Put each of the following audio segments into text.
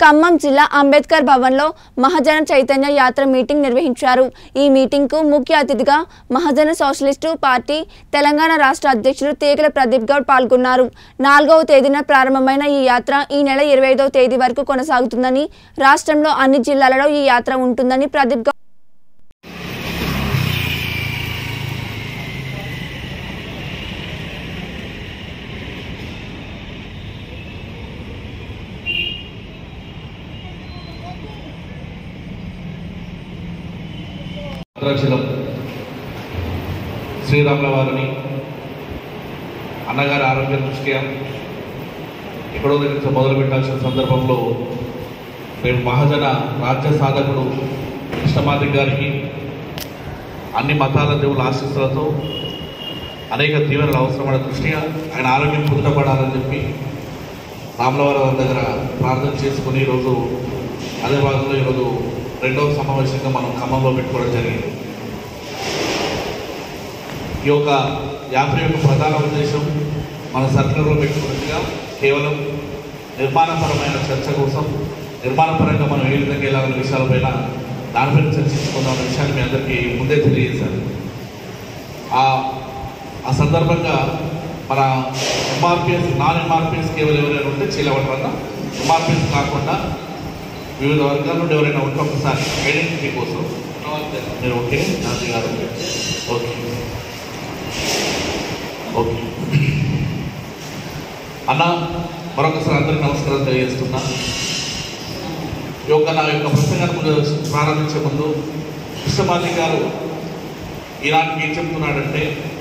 ఖమ్మం జిల్లా అంబేద్కర్ భవన్లో మహాజన చైతన్య యాత్ర మీటింగ్ నిర్వహించారు ఈ మీటింగ్కు ముఖ్య అతిథిగా మహాజన సోషలిస్టు పార్టీ తెలంగాణ రాష్ట్ర అధ్యక్షుడు తీగల ప్రదీప్ గౌడ్ పాల్గొన్నారు నాలుగవ తేదీన ప్రారంభమైన ఈ యాత్ర ఈ నెల ఇరవై ఐదవ తేదీ వరకు కొనసాగుతుందని రాష్ట్రంలో అన్ని జిల్లాలలో ఈ యాత్ర ఉంటుందని ప్రదీప్ గౌడ్ భద్రాచలం శ్రీరాముల వారిని అన్నగారి ఆరోగ్య దృష్ట్యా ఎక్కడో దగ్గర నుంచి మొదలు పెట్టాల్సిన సందర్భంలో రేపు మహాజన రాజ్య సాధకుడు కృష్ణమాది గారికి అన్ని మతాల దేవుల ఆశీస్సులతో అనేక తీవ్రలు అవసరమైన దృష్ట్యా ఆయన ఆరోగ్యం కుదుటపడాలని చెప్పి రాములవారి దగ్గర ప్రార్థన చేసుకుని ఈరోజు అదే భాగంలో ఈరోజు రెండవ సమావేశంగా మనం ఖమ్మంలో పెట్టుకోవడం జరిగింది ఈ యొక్క యాత్ర యొక్క ప్రధాన ఉద్దేశం మన సర్కారులో పెట్టుకున్నట్టుగా కేవలం నిర్మాణపరమైన చర్చ కోసం నిర్మాణపరంగా మనం ఏ విధంగా వెళ్ళాలనే విషయాలపైన దానిపైన చర్చించుకుందాం అనే విషయాన్ని మీ అందరికీ ముందే తెలియజేశాను ఆ ఆ సందర్భంగా మన ఎంఆర్పిఎస్ నాన్ ఎంఆర్పిఎస్ కేవలం ఎవరైనా ఉంటే చేయలేవటం ఎంఆర్పిఎస్ కాకుండా వివిధ వర్గాల నుండి ఎవరైనా ఉంటే ఒకసారి ఐడెంటిటీ కోసం మీరు ఓకే నాది గారు ఓకే ఓకే అన్న మరొకసారి అందరికీ నమస్కారం తెలియజేస్తున్నా ఈ యొక్క నా యొక్క ప్రసంగాన్ని ముందు ప్రారంభించే ముందు కృష్ణమాలి గారు ఈనాటికి ఏం చెప్తున్నాడంటే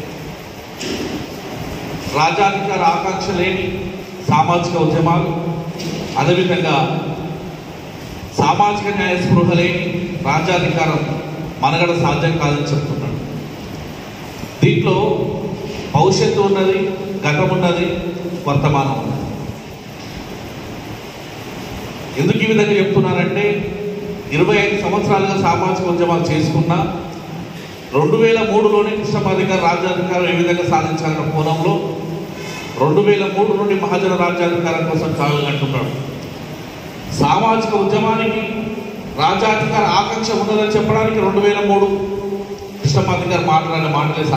రాజాధికార ఆకాంక్ష లేని సామాజిక ఉద్యమాలు అదేవిధంగా సామాజిక న్యాయ స్పృహ లేని రాజ్యాధికారం మనగడ సాధ్యం కాదని చెప్తున్నాడు దీంట్లో భవిష్యత్తు ఉన్నది గతం ఉన్నది వర్తమానం ఉన్నది ఎందుకు ఈ విధంగా చెప్తున్నానంటే ఇరవై ఐదు సంవత్సరాలుగా సామాజిక ఉద్యమాలు చేసుకున్నా రెండు వేల మూడులోనే కృష్ణమాధికార రాజ్యాధికారం ఏ విధంగా సాధించాలన్న కోణంలో రెండు వేల మూడు నుండి మహాజన రాజ్యాధికారం కోసం సాగులంటున్నాడు సామాజిక ఉద్యమానికి రాజ్యాధికార ఆకాంక్ష ఉన్నదని చెప్పడానికి రెండు వేల మూడు కృష్ణమాధి గారు మాట్లాడిన మాటలే